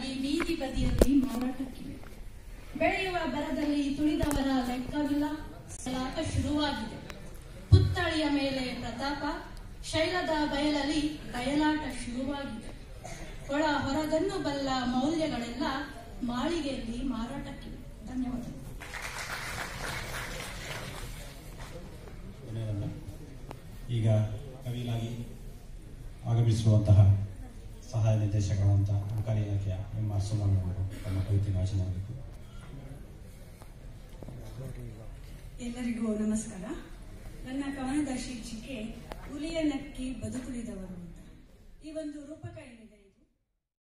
ಪುಡಿಯಾಗಿ ಬೀದಿ ಬದಿಯಲ್ಲಿ ಮಾರಾಟಕ್ಕಿವೆ ಬೆಳೆಯುವ ಬರದಲ್ಲಿ ತುಳಿದವರ ಲೆಕ್ಕವಿಲ್ಲ ಸಲಾಪ ಶುರುವಾಗಿದೆ ಪುತ್ತಳಿಯ ಮೇಲೆ ಪ್ರತಾಪ ಶೈಲದ ಬಯಲಲ್ಲಿ ಬಯಲಾಟ ಶುರುವಾಗಿದೆ ಒಳ ಹೊರಗನ್ನು ಬಲ್ಲ ಮೌಲ್ಯಗಳೆಲ್ಲ ಮಾಳಿಗೆಯಲ್ಲಿ ಮಾರಾಟಕ್ಕಿವೆ ಧನ್ಯವಾದಗಳು ಕೊನೆಯದಲ್ಲ ಈಗ ಕವಿಲಾಗಿ ಆಗಮಿಸುವಂತಹ ಸಹಾಯ ನಿರ್ದೇಶಕರಾದಂಥ ಅಬಕಾರಿ ಇಲಾಖೆಯ ಎಂ ಆರ್ ಸುಮನ್ ಅವರು ತಮ್ಮ ಕವಿತೆ ವಾಚನ ಮಾಡಬೇಕು ಎಲ್ಲರಿಗೂ ನಮಸ್ಕಾರ ನನ್ನ ಕವನದ ಶೀರ್ಷಿಕೆ ಹುಲಿಯ ನಕ್ಕಿ ಬದುಕುಳಿದವರು ಅಂತ ಈ ಒಂದು ರೂಪಕ ಏನಿದೆ